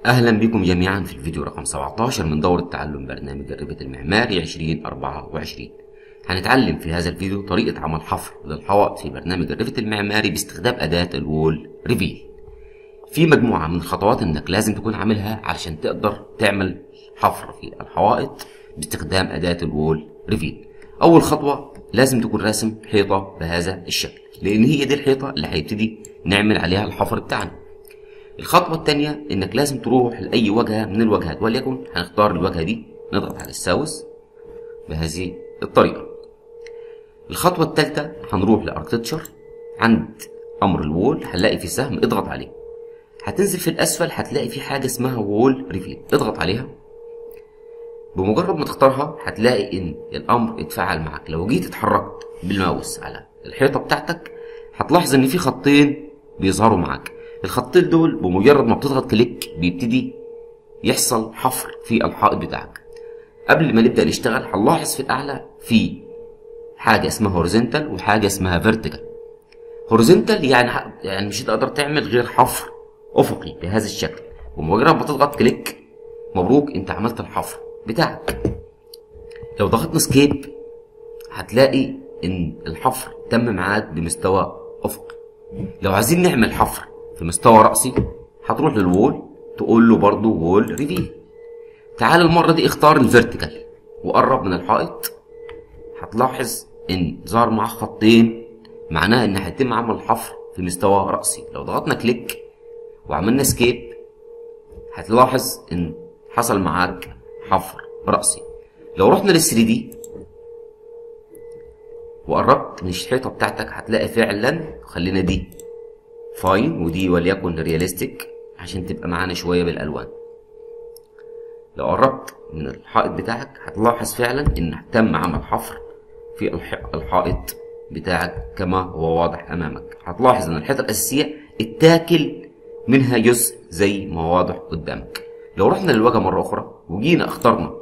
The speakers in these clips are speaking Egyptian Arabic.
أهلا بكم جميعا في الفيديو رقم 17 من دورة تعلم برنامج الربط المعماري 2024 هنتعلم في هذا الفيديو طريقة عمل حفر للحوائط في برنامج الربط المعماري باستخدام أداة الوول ريفيل في مجموعة من الخطوات إنك لازم تكون عاملها علشان تقدر تعمل حفر في الحوائط باستخدام أداة الوول ريفيل أول خطوة لازم تكون راسم حيطة بهذا الشكل لأن هي دي الحيطة اللي هيبتدي نعمل عليها الحفر بتاعنا الخطوة التانية إنك لازم تروح لأي واجهة من الواجهات وليكن هنختار الواجهة دي نضغط على الساوس بهذه الطريقة الخطوة التالتة هنروح لأركتشر عند أمر الوول هنلاقي في سهم اضغط عليه هتنزل في الأسفل هتلاقي في حاجة اسمها وول ريفيل اضغط عليها بمجرد ما تختارها هتلاقي إن الأمر اتفعل معاك لو جيت اتحركت بالماوس على الحيطة بتاعتك هتلاحظ إن في خطين بيظهروا معاك الخطين دول بمجرد ما بتضغط كليك بيبتدي يحصل حفر في الحائط بتاعك قبل ما نبدا نشتغل هنلاحظ في الاعلى في حاجه اسمها هوريزونتال وحاجه اسمها فيرتيكال هوريزونتال يعني يعني مش هتقدر تعمل غير حفر افقي بهذا الشكل ومجرد ما تضغط كليك مبروك انت عملت الحفر بتاعك لو ضغطنا سكيب هتلاقي ان الحفر تم معاك بمستوى افقي لو عايزين نعمل حفر في مستوى رأسي هتروح للوول تقول له برضه وول ريفيل تعال المرة دي اختار الفيرتيكال وقرب من الحائط هتلاحظ ان ظهر معاه خطين معناها ان هيتم عمل حفر في مستوى رأسي لو ضغطنا كليك وعملنا سكيب هتلاحظ ان حصل معاك حفر رأسي لو رحنا لل 3 دي وقربت من الحيطة بتاعتك هتلاقي فعلا خلينا دي فاين ودي وليكن رياليستيك عشان تبقى معانا شويه بالالوان لو قربت من الحائط بتاعك هتلاحظ فعلا ان تم عمل حفر في الحائط بتاعك كما هو واضح امامك هتلاحظ ان الحيطه الاساسيه اتاكل منها جزء زي ما واضح قدامك لو رحنا للواجهه مره اخرى وجينا اخترنا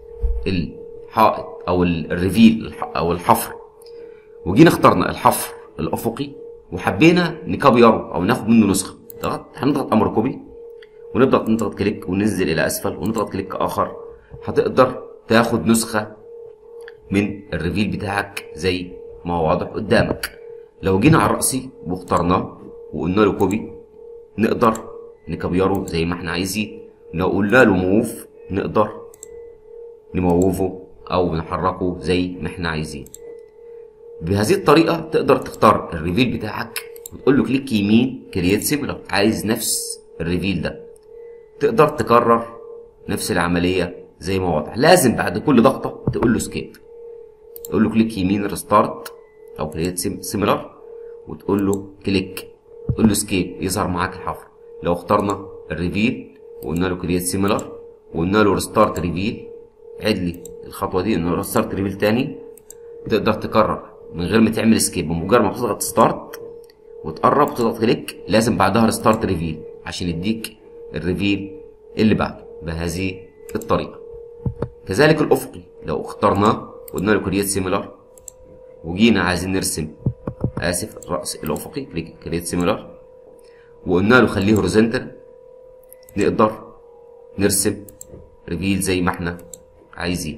الحائط او الريفيل او الحفر وجينا اخترنا الحفر الافقي وحبينا نكبيره او ناخد منه نسخه ضغط هنضغط امر كوبي ونبدا نضغط كليك وننزل الى اسفل ونضغط كليك اخر هتقدر تاخد نسخه من الريفيل بتاعك زي ما هو واضح قدامك لو جينا على الرأسي واخترناه وقلنا له كوبي نقدر نكبيره زي ما احنا عايزين لو قلنا له موف نقدر نموفه او نحركه زي ما احنا عايزين بهذه الطريقة تقدر تختار الريفيل بتاعك وتقول له كليك يمين كرييت سيميلر عايز نفس الريفيل ده تقدر تكرر نفس العملية زي ما واضح لازم بعد كل ضغطة تقول له سكيب تقول له كليك يمين ريستارت او كرييت سيميلر وتقول له كليك تقول له سكيب يظهر معاك الحفر لو اخترنا الريفيل وقلنا له كرييت سيميلر وقلنا له ريستارت ريفيل عد لي الخطوة دي انه ريستارت ريفيل تاني تقدر تكرر من غير ما تعمل سكيب بمجرد ما تضغط ستارت وتقرب وتضغط كليك لازم بعدها ريستارت ريفيل عشان يديك الريفيل اللي بعده بهذه الطريقه كذلك الافقي لو اخترناه وقلنا له كرييت سيميلر وجينا عايزين نرسم اسف الراس الافقي كليك كرييت سيميلر وقلنا له خليه هوريزونتال نقدر نرسم ريفيل زي ما احنا عايزين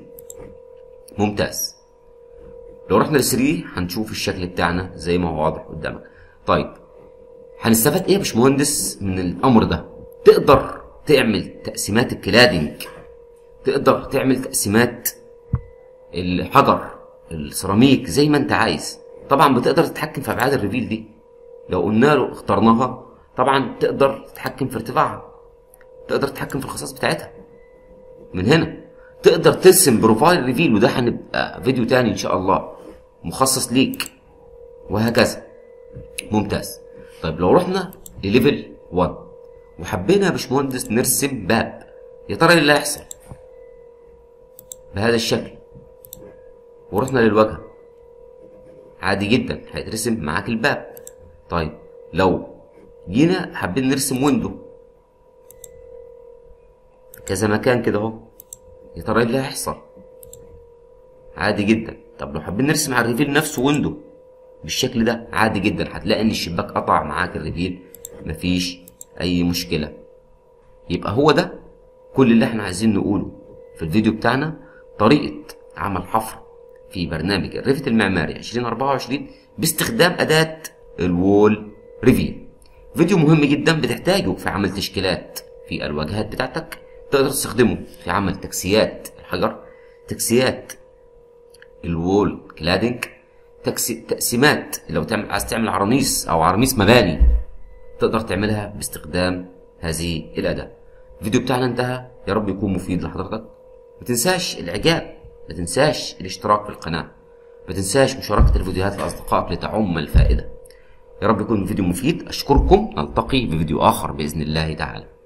ممتاز لو رحنا ل 3 هنشوف الشكل بتاعنا زي ما هو واضح قدامك طيب هنستفاد ايه يا باشمهندس من الامر ده تقدر تعمل تقسيمات الكلادنج تقدر تعمل تقسيمات الحجر السيراميك زي ما انت عايز طبعا بتقدر تتحكم في ابعاد الريفيل دي لو قلنا له اخترناها طبعا تقدر تتحكم في ارتفاعها تقدر تتحكم في الخصائص بتاعتها من هنا تقدر ترسم بروفايل ريفيل وده هنبقى فيديو تاني ان شاء الله مخصص ليك وهكذا ممتاز طيب لو رحنا لليفل 1 وحبينا يا باشمهندس نرسم باب يا ترى ايه اللي هيحصل بهذا الشكل ورحنا للواجهه عادي جدا هيترسم معاك الباب طيب لو جينا حابين نرسم ويندو كذا مكان كده اهو يا ترى ايه اللي هيحصل عادي جدا طب لو حابين نرسم على الريفيل نفسه ويندو بالشكل ده عادي جدا هتلاقي ان الشباك قطع معاك الريفيل مفيش اي مشكله يبقى هو ده كل اللي احنا عايزين نقوله في الفيديو بتاعنا طريقة عمل حفر في برنامج الريفت المعماري 2024 باستخدام أداة الوول ريفيل فيديو مهم جدا بتحتاجه في عمل تشكيلات في الواجهات بتاعتك تقدر تستخدمه في عمل تكسيات الحجر تكسيات الوول كلادنج تكسي... تقسيمات لو تعمل عايز تعمل عرانيس او عرانيس مباني تقدر تعملها باستخدام هذه الاداه الفيديو بتاعنا انتهى يا رب يكون مفيد لحضرتك ما تنساش الاعجاب ما تنساش الاشتراك في القناه ما تنساش مشاركه الفيديوهات لاصدقائك لتعم الفائده يا رب يكون الفيديو مفيد اشكركم نلتقي بفيديو اخر باذن الله تعالى